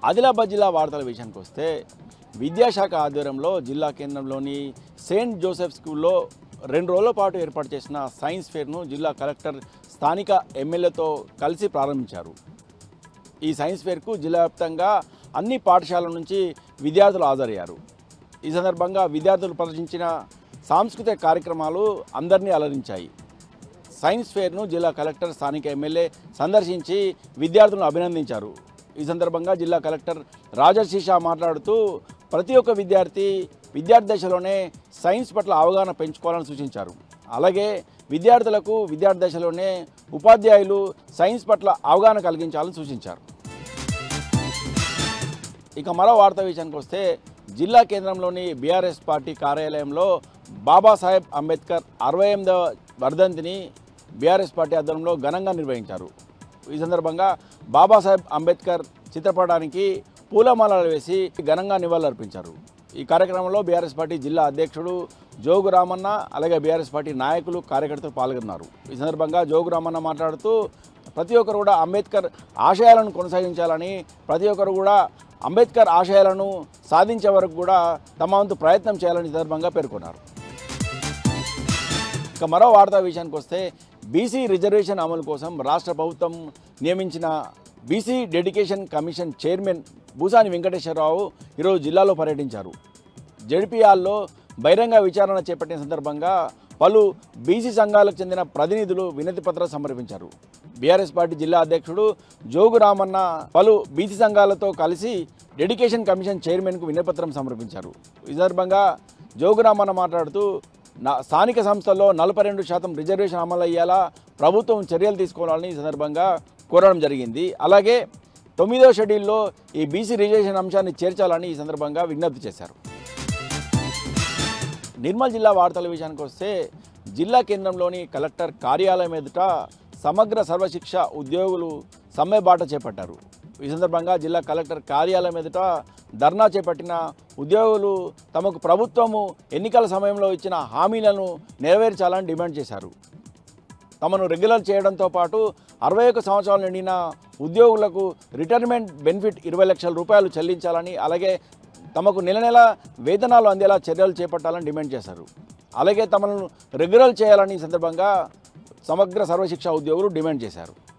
ఆదిలాబాద్ జిల్లా వార్తల విషయానికి వస్తే విద్యాశాఖ ఆధ్వర్యంలో జిల్లా కేంద్రంలోని సెయింట్ జోసెఫ్ స్కూల్లో రెండు రోజుల పాటు ఏర్పాటు చేసిన సైన్స్ ఫేర్ను జిల్లా కలెక్టర్ స్థానిక ఎమ్మెల్యేతో కలిసి ప్రారంభించారు ఈ సైన్స్ ఫేర్కు జిల్లా వ్యాప్తంగా అన్ని పాఠశాలల నుంచి విద్యార్థులు హాజరయ్యారు ఈ సందర్భంగా విద్యార్థులు ప్రదర్శించిన సాంస్కృతిక కార్యక్రమాలు అందరినీ అలరించాయి సైన్స్ ఫేర్ను జిల్లా కలెక్టర్ స్థానిక ఎమ్మెల్యే సందర్శించి విద్యార్థులను అభినందించారు ఈ సందర్భంగా జిల్లా కలెక్టర్ రాజశీషా మాట్లాడుతూ ప్రతి ఒక్క విద్యార్థి విద్యార్థి దశలోనే సైన్స్ పట్ల అవగాహన పెంచుకోవాలని సూచించారు అలాగే విద్యార్థులకు విద్యార్థి దశలోనే ఉపాధ్యాయులు సైన్స్ పట్ల అవగాహన కలిగించాలని సూచించారు ఇక మరో వార్త విషయానికి వస్తే జిల్లా కేంద్రంలోని బీఆర్ఎస్ పార్టీ కార్యాలయంలో బాబాసాహెబ్ అంబేద్కర్ అరవై ఎనిమిదవ వర్ధంతిని బీఆర్ఎస్ పార్టీ ఆధ్వర్యంలో ఘనంగా నిర్వహించారు ఈ సందర్భంగా బాబాసాహెబ్ అంబేద్కర్ చిత్రపటానికి పూలమాలలు వేసి ఘనంగా నివాళులర్పించారు ఈ కార్యక్రమంలో బీఆర్ఎస్ పార్టీ జిల్లా అధ్యక్షుడు జోగు రామన్న అలాగే బీఆర్ఎస్ పార్టీ నాయకులు కార్యకర్తలు పాల్గొన్నారు ఈ సందర్భంగా జోగు రామన్న మాట్లాడుతూ ప్రతి ఒక్కరు కూడా అంబేద్కర్ ఆశయాలను కొనసాగించాలని ప్రతి ఒక్కరు కూడా అంబేద్కర్ ఆశయాలను సాధించే వరకు కూడా తమ వంతు ప్రయత్నం చేయాలని ఈ సందర్భంగా పేర్కొన్నారు ఇక మరో వార్తా విషయానికి వస్తే బీసీ రిజర్వేషన్ అమలు కోసం రాష్ట్ర ప్రభుత్వం నియమించిన BC dedication commission chairman Bhusani Venkateswara Rao ఈరోజు జిల్లాలో పర్యటించారు జడ్పీఆర్లో బహిరంగ విచారణ చేపట్టిన సందర్భంగా పలు బీసీ సంఘాలకు చెందిన ప్రతినిధులు వినతి పత్రం సమర్పించారు బీఆర్ఎస్ పార్టీ జిల్లా అధ్యక్షుడు జోగు రామన్న పలు బీసీ సంఘాలతో కలిసి డెడికేషన్ కమిషన్ చైర్మన్కు వినతిపత్రం సమర్పించారు ఈ సందర్భంగా జోగు రామన్న మాట్లాడుతూ నా స్థానిక సంస్థల్లో నలభై రెండు శాతం రిజర్వేషన్ అమలు అయ్యేలా ప్రభుత్వం చర్యలు తీసుకోవాలని ఈ సందర్భంగా కోరడం జరిగింది అలాగే తొమ్మిదో షెడ్యూల్లో ఈ బీసీ రిజర్వేషన్ అంశాన్ని చేర్చాలని ఈ సందర్భంగా విజ్ఞప్తి చేశారు నిర్మల్ జిల్లా వార్తల విషయానికి వస్తే జిల్లా కేంద్రంలోని కలెక్టర్ కార్యాలయం ఎదుట సమగ్ర సర్వశిక్ష ఉద్యోగులు సమ్మె బాట చేపట్టారు ఈ సందర్భంగా జిల్లా కలెక్టర్ కార్యాలయం ఎదుట ధర్నా చేపట్టిన ఉద్యోగులు తమకు ప్రభుత్వము ఎన్నికల సమయంలో ఇచ్చిన హామీలను నెరవేర్చాలని డిమాండ్ చేశారు తమను రెగ్యులర్ చేయడంతో పాటు అరవై ఒక్క సంవత్సరాలు నిండిన ఉద్యోగులకు రిటైర్మెంట్ బెనిఫిట్ ఇరవై లక్షల రూపాయలు చెల్లించాలని అలాగే తమకు నెల నెల వేతనాలు అందేలా చర్యలు చేపట్టాలని డిమాండ్ చేశారు అలాగే తమను రెగ్యులర్ చేయాలని ఈ సందర్భంగా సమగ్ర సర్వశిక్ష ఉద్యోగులు డిమాండ్ చేశారు